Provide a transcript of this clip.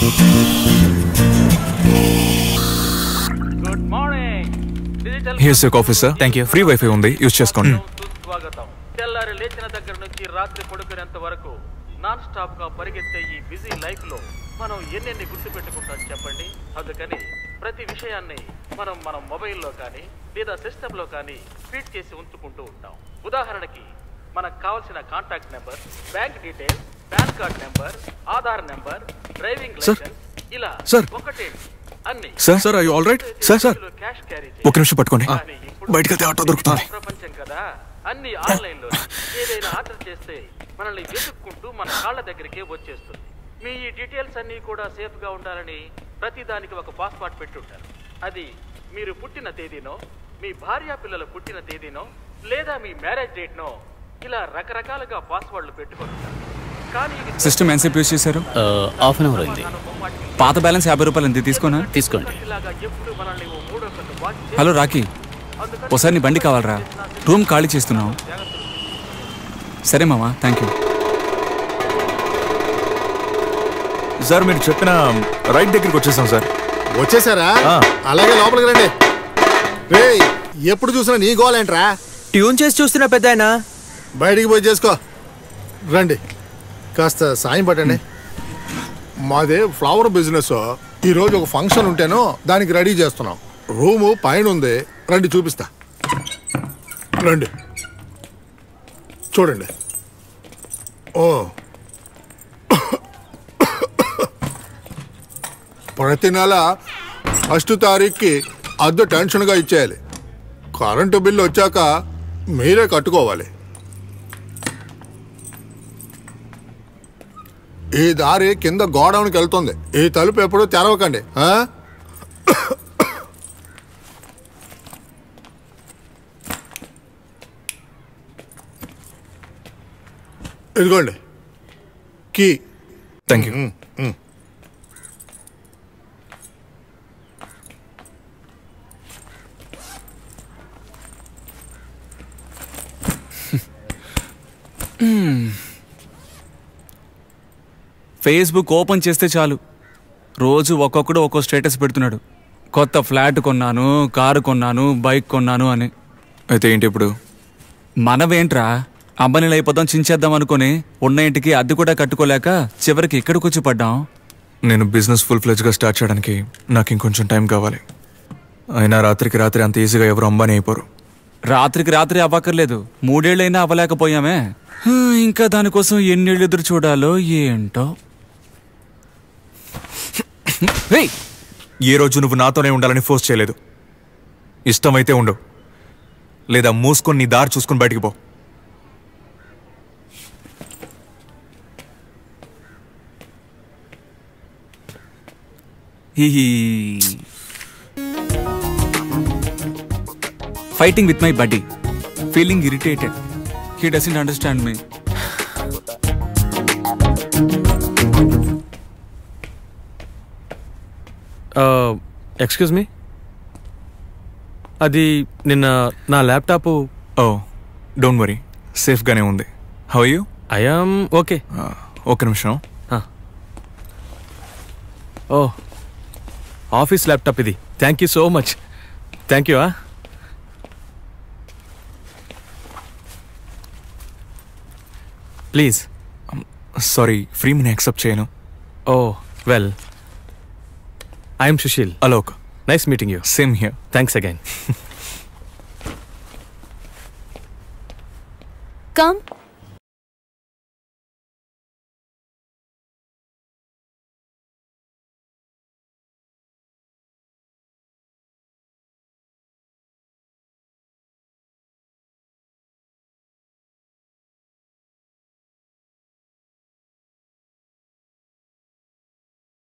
Good morning digital here's your coffee sir thank you free wifi ఉంది use చేసుకోండి సుస్వాగతం తెల్లారి లేచిన దగ్గర నుంచి రాత్రి పడుకునేంత వరకు నాన్ స్టాప్ గా పరిగెత్తే ఈ బిజీ లైఫ్ లో మనం ఎన్నెన్ని గుర్తు పెట్టుకుంటాం చెప్పండి అందుకని ప్రతి విషయాన్ని మనం మన మొబైల్లో కానీ లేదా సిస్టమ్ లో కానీ ఫీడ్ చేసి ఉంచుకుంటూ ఉంటాం ఉదాహరణకి మనకు కావాల్సిన contact number bank details pan card number Aadhaar number driving Sir. Licence ఇలా Sir. ఒకటే అన్ని sir sir I all right sir sir cash carry ఒక నిమిషం పట్టుకోండి బయటకు వెళ్తే ఆటో దొరుకుతుంది ప్రపంచం కదా అన్ని ఆన్లైన్ లో ఏదైనా ఆర్డర్ చేస్తే మనల్ని వెతుక్కుంటూ మన కాళ్ళ దగ్గరికే వచ్చేస్తుంది మీ ఈ డీటెయిల్స్ అన్ని కూడా సేఫ్ గా ఉండాలని ప్రతి దానికి ఒక పాస్వర్డ్ పెట్టుంటారు అది మీరు పుట్టిన తేదీనో మీ భార్య పిల్లలు పుట్టిన తేదీనో లేదా మీ మ్యారేజ్ డేట్ నో ఇలా రకరకాలుగా పాస్వర్డ్లు పెట్టుకుంటారు కానీ ఇది సిస్టమ్ ఎంతసేపు యూస్ చేశారు హాఫ్ అన్ అవర్ అయింది పాత బ్యాలెన్స్ యాభై రూపాయలు ఎంత తీసుకోనా తీసుకోండి ఇలాగా ఎప్పుడు మనల్ని ఓ మూడో కన్ను వాచ్ హలో రాకీ ఒకసారి నీ బండి కావాలరా రూమ్ ఖాళీ చేస్తున్నావు సరే మామా థ్యాంక్ యూ సార్ మీరు చెప్పిన రైట్ దగ్గరికి వచ్చేసాం సార్ వచ్చేసారా ఆ. అలాగే లోపలికి రండి రేయ్ ఎప్పుడు చూసినా నీ గోలేంట్రా ట్యూన్ చేసి చూస్తున్నా పెద్ద ఆయన బయటికి పోయి చేసుకో రండి కాస్త సాయం పట్టండి మాదే ఫ్లవర్ బిజినెస్ ఈరోజు ఒక ఫంక్షన్ ఉంటేనో దానికి రెడీ చేస్తున్నాం రూము పైన ఉంది రండి చూపిస్తా రండి చూడండి ఓ ప్రతి నెల ఫస్ట్ తారీఖుకి అద్దె టెన్షన్గా ఇచ్చేయాలి కరెంటు బిల్లు వచ్చాక మీరే కట్టుకోవాలి ఈ దారి కింద గోడౌన్కి వెళ్తుంది ఈ తలుపు ఎప్పుడూ తెరవకండి ఆ? ఇదిగోండి key thank you Facebook open చేస్తే చాలు రోజు ఒక్కొక్కడు ఒక్కో స్టేటస్ పెడుతున్నాడు కొత్త ఫ్లాట్ కొన్నాను కారు కొన్నాను బైక్ కొన్నాను అని అయితే ఏంటి ఇప్పుడు మనవేంట్రా అంబనీలు అయిపోదాం చించేద్దాం అనుకుని ఉన్న ఇంటికి అద్దె కూడా కట్టుకోలేక చివరికి ఇక్కడికి వచ్చి పడ్డాం నేను బిజినెస్ ఫుల్ ఫ్లెజ్గా స్టార్ట్ చేయడానికి నాకు ఇంకొంచెం టైం కావాలి అయినా రాత్రికి రాత్రి అంత ఈజీగా ఎవరు అంబానీ అయిపోరు రాత్రికి రాత్రి అవ్వక్కర్లేదు మూడేళ్ళైనా అవ్వలేకపోయామే హా, ఇంకా దానికోసం ఎన్నేళ్ళు ఎదురు చూడాలో ఏంటో ఏయ్! ఏ రోజు నువ్వు నాతోనే ఉండాలని ఫోర్స్ చేయలేదు ఇష్టమైతే ఉండు లేదా మూసుకొని నీ దారి చూసుకొని బయటికి పో fighting with my buddy feeling irritated he doesn't understand me excuse me అది నిన్న నా ల్యాప్టాప్ ఓ డోంట్ వరీ సేఫ్గానే ఉంది హౌ యూ ఐఆమ్ ఓకే ఒక నిమిషం ఓ ఆఫీస్ ల్యాప్టాప్ ఇది thank you so much thank you please sorry free money accept చేయను oh well I'm Sushil Alok nice meeting you same here thanks again Come.